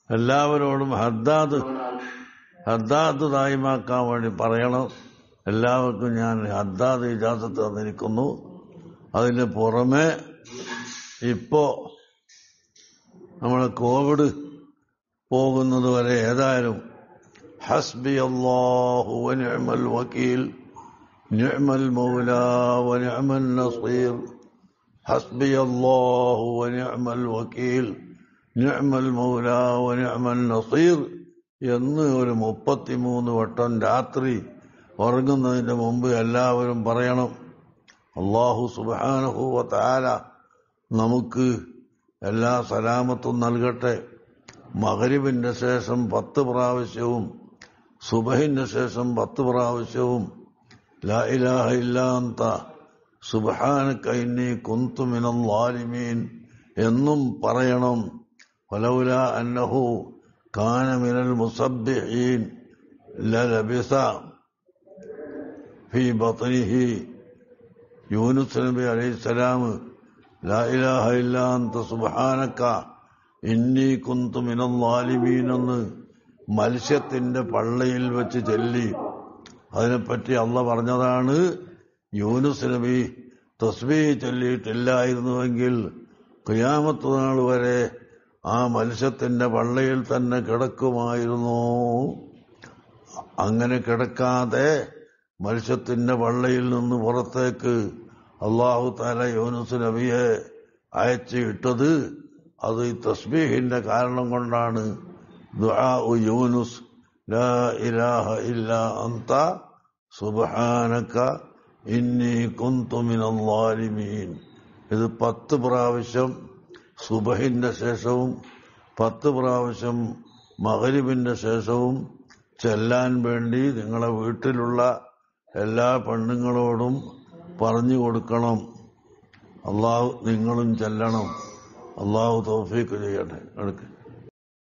എല്ലാവരോടും ഹദ്ദാദ് ഹദ്ദാദ് ദായിമാക്കാൻ വേണ്ടി പറയണം എല്ലാവർക്കും ഞാൻ ഹദ്ദാദ് ഇജാസത്ത് തന്നിരിക്കുന്നു അതിന് പുറമെ ഇപ്പോ നമ്മളെ കോവിഡ് പോകുന്നത് വരെ ഏതായാലും ഹസ്ബി അള്ളാഹു വനിഅമൽ വക്കീൽ നിഅമൽ മൗല വനിഅമൽ നസീർ ഹസ്ബി അള്ളാഹു വനിഅമൽ വക്കീൽ നിഅമൽ മൗല വനിഅമൽ നസീർ എന്ന് ഒരു മുപ്പത്തിമൂന്ന് വട്ടം രാത്രി ഉറങ്ങുന്നതിന് മുമ്പ് എല്ലാവരും പറയണം അള്ളാഹു സുബാനഹുവ താര നമുക്ക് എല്ലാ സലാമത്തും നൽകട്ടെ മകരിബിന്റെ ശേഷം പത്ത് പ്രാവശ്യവും സുബഹിന്റെ ശേഷം പത്ത് പ്രാവശ്യവും ലാ ഇലാഹ ഇല്ലാന്ത സുബഹാനക്ക ഇന്നി കുന്തു മിനൽ ലാലിമീൻ എന്നും പറയണം വലൗല അന്നഹു കാന മിനൽ മുസബ്ബിഹീൻ ലലബിസ ഫീ ബത്നിഹി യൂനുസ് നബി അലൈഹിസ്സലാം ലാ ഇലാഹ ഇല്ലാന്ത സുബഹാനക്ക ഇന്നി കുന്തു മിനൽ ലാലിമീൻ എന്ന് മത്സ്യത്തിന്റെ പള്ളയിൽ വെച്ച് ചൊല്ലി അതിനെപ്പറ്റി അള്ള പറഞ്ഞതാണ് യൂനുസ് നബി തസ്ബീ ചൊല്ലിയിട്ടില്ലായിരുന്നുവെങ്കിൽ കുയാമത്ത് നാൾ വരെ ആ മത്സ്യത്തിന്റെ പള്ളയിൽ തന്നെ കിടക്കുമായിരുന്നു അങ്ങനെ കിടക്കാതെ മത്സ്യത്തിന്റെ പള്ളയിൽ നിന്ന് പുറത്തേക്ക് അള്ളാഹു താല യൂനുസ് നബിയെ അയച്ചു ഇട്ടത് അത് ഈ തസ്ബീഹിന്റെ കാരണം കൊണ്ടാണ് ദുആ യൂനുസ് ലാ ഇലാഹ ഇല്ല അന്ത സുബ്ഹാനക ഇന്നി കുന്തു മിനൽ ളാലിമീൻ ഇത് പത്ത് പ്രാവശ്യം സുബഹിന്റെ ശേഷവും പത്ത് പ്രാവശ്യം മകരിബിന്റെ ശേഷവും ചെല്ലാൻ വേണ്ടി നിങ്ങളെ വീട്ടിലുള്ള എല്ലാ പെണ്ണുങ്ങളോടും പറഞ്ഞു കൊടുക്കണം അള്ളാഹു നിങ്ങളും ചെല്ലണം അള്ളാഹു തൗഫീക്ക് ചെയ്യട്ടെ എടുക്ക്